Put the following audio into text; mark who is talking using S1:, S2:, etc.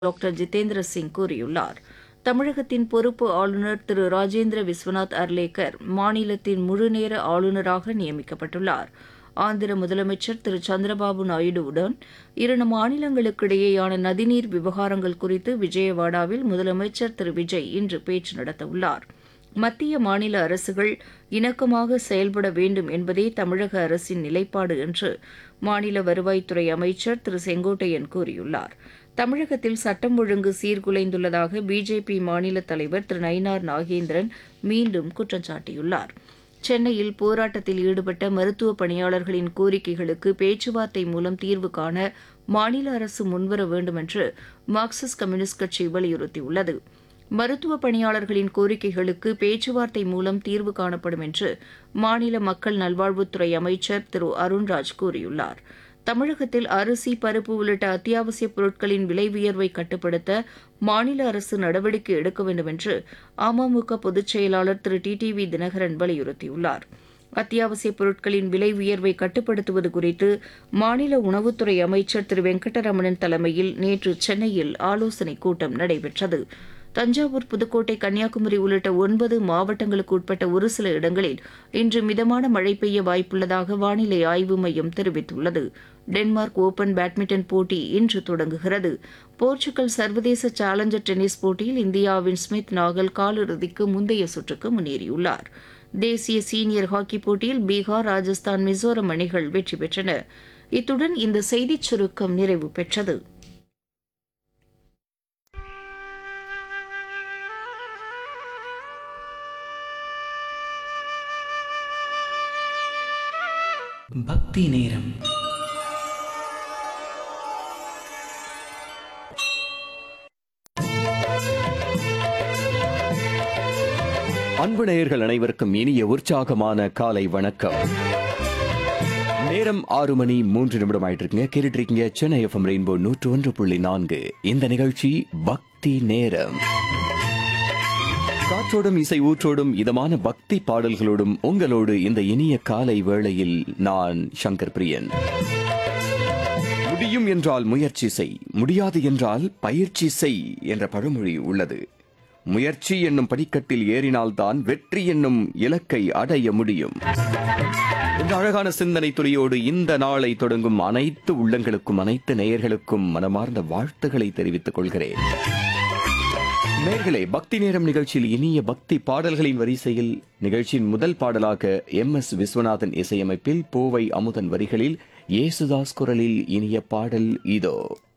S1: doctor Jitendra Singh கூறியுள்ளார் தமிழகத்தின் பொறுப்பு ஆளுநர் திரு ராஜேந்திர விஸ்வநாத் அர்லேக்கர் மாநிலத்தின் முழுநேர ஆளுநராக நியமிக்கப்பட்டுள்ளார் ஆந்திர முதலமைச்சர் திரு சந்திரபாபு நாயுடுவுடன் இரு மாநிலங்களுக்கிடையேயான நதிநீர் விவகாரங்கள் குறித்து விஜயவாடாவில் முதலமைச்சர் திரு விஜய் இன்று பேச்சு நடத்தவுள்ளார் மத்திய மாநில அரசுகள் இணக்கமாக செயல்பட வேண்டும் என்பதே தமிழக அரசின் நிலைப்பாடு என்று மாநில வருவாய்த்துறை அமைச்சர் திரு செங்கோட்டையன் கூறியுள்ளார் தமிழகத்தில் சட்டம் ஒழுங்கு சீர்குலைந்துள்ளதாக பிஜேபி மாநில தலைவர் திரு நயினார் நாகேந்திரன் மீண்டும் குற்றம் சாட்டியுள்ளார் சென்னையில் போராட்டத்தில் ஈடுபட்ட மருத்துவ பணியாளர்களின் கோரிக்கைகளுக்கு பேச்சுவார்த்தை மூலம் தீர்வு காண மாநில அரசு முன்வர வேண்டும் என்று மார்க்சிஸ்ட் கம்யூனிஸ்ட் கட்சி வலியுறுத்தியுள்ளது மருத்துவ பணியாளர்களின் கோரிக்கைகளுக்கு பேச்சுவார்த்தை மூலம் தீர்வு காணப்படும் என்று மாநில மக்கள் நல்வாழ்வுத்துறை அமைச்சர் திரு அருண்ராஜ் கூறியுள்ளார் தமிழகத்தில் அரிசி பருப்பு உள்ளிட்ட அத்தியாவசிய பொருட்களின் விலை உயர்வை கட்டுப்படுத்த மாநில அரசு நடவடிக்கை எடுக்க வேண்டும் என்று அமமுக பொதுச் செயலாளர் Thiru T T V Dhinakaran வலியுறுத்தியுள்ளார் அத்தியாவசிய பொருட்களின் விலை உயர்வை கட்டுப்படுத்துவது குறித்து மாநில உணவுத்துறை அமைச்சர் திரு வெங்கடரமணன் தலைமையில் நேற்று சென்னையில் ஆலோசனைக் கூட்டம் நடைபெற்றது தஞ்சாவூர் புதுக்கோட்டை கன்னியாகுமரி உள்ளிட்ட ஒன்பது மாவட்டங்களுக்கு உட்பட்ட ஒரு சில இடங்களில் இன்று மிதமான மழை பெய்ய வாய்ப்புள்ளதாக வானிலை ஆய்வு மையம் தெரிவித்துள்ளது டென்மார்க் ஓபன் பேட்மிண்டன் போட்டி இன்று தொடங்குகிறது போர்ச்சுகல் சர்வதேச சேலஞ்சர் டென்னிஸ் போட்டியில் இந்தியாவின் ஸ்மித் நாகல் காலிறுதிக்கு முந்தைய சுற்றுக்கு முன்னேறியுள்ளார் தேசிய சீனியர் ஹாக்கி போட்டியில் பீகார் ராஜஸ்தான் மிசோரம் அணிகள் வெற்றி பெற்றன இத்துடன் இந்த செய்திச் சுருக்கம் நிறைவு பெற்றது
S2: பக்தி நேரம்
S3: அன்பு நேயர்கள் அனைவருக்கும் இனிய உற்சாகமான காலை வணக்கம் நேரம் ஆறு மணி மூன்று நிமிடம் ஆயிட்டு இருக்குங்க கேட்டுட்டு இருக்கீங்க சென்னை எஃப்எம் ரெயின்போ நூற்று ஒன்று புள்ளி நான்கு இந்த நிகழ்ச்சி பக்தி நேரம் காற்றோடும் இசை ஊற்றோடும் இதமான பக்தி பாடல்களோடும் உங்களோடு இந்த இனிய காலை வேளையில் நான் சங்கர் பிரியன் முடியும் என்றால் முயற்சி செய் முடியாது என்றால் பயிற்சி செய் என்ற பழமொழி உள்ளது முயற்சி என்னும் படிக்கட்டில் ஏறினால்தான் வெற்றி என்னும் இலக்கை அடைய முடியும் இந்த அழகான சிந்தனை துளியோடு இந்த நாளை தொடங்கும் அனைத்து உள்ளங்களுக்கும் அனைத்து நேயர்களுக்கும் மனமார்ந்த வாழ்த்துக்களை தெரிவித்துக் கொள்கிறேன் நேர்களே பக்தி நேரம் நிகழ்ச்சியில் இனிய பக்தி பாடல்களின் வரிசையில் நிகழ்ச்சியின் முதல் பாடலாக எம் எஸ் விஸ்வநாதன் இசையமைப்பில் பூவை அமுதன் வரிகளில் இயேசுதாஸ் குரலில் இனிய பாடல் இதோ